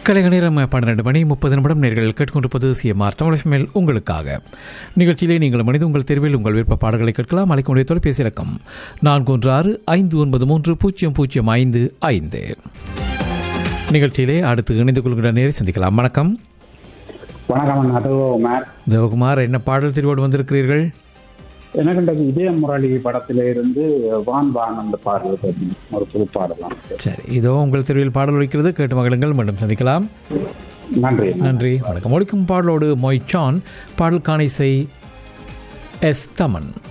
கலைக நேரம் பன்னிரண்டு மணி முப்பது நிமிடம் நேர்கள் கேட்டுக்கொண்டிருப்பது சிஎம்ஆர் தமிழ் மேல் உங்களுக்காக நிகழ்ச்சியிலே நீங்கள் மனித உங்கள் தெருவில் உங்கள் விருப்ப பாடல்களை கேட்கலாம் அழைக்கக்கூடிய தொலைபேசி இலக்கம் நான்கு ஒன்று ஆறு ஐந்து ஒன்பது மூன்று பூஜ்ஜியம் பூஜ்ஜியம் ஐந்து ஐந்து நிகழ்ச்சியிலே அடுத்து இணைந்து கொள்கிற நேரை சந்திக்கலாம் வணக்கம் வணக்கம் அண்ணா தேவகுமார் தேவகுமார் என்ன பாடல் தெரிவோடு வந்திருக்கிறீர்கள் எனக்கு இன்றைக்கு இதய முரளி படத்தில இருந்து வான் வான் அந்த பாடல் பத்தி ஒரு புது பாடலாம் சரி இதோ உங்கள் தெருவில் பாடல் ஒழிக்கிறது கேட்டு மகளுங்கள் மீண்டும் சந்திக்கலாம் நன்றி அண்ணா. நன்றி வணக்கம் ஒழிக்கும் பாடலோடு மொய்சான் பாடல் காணிசை எஸ் தமன்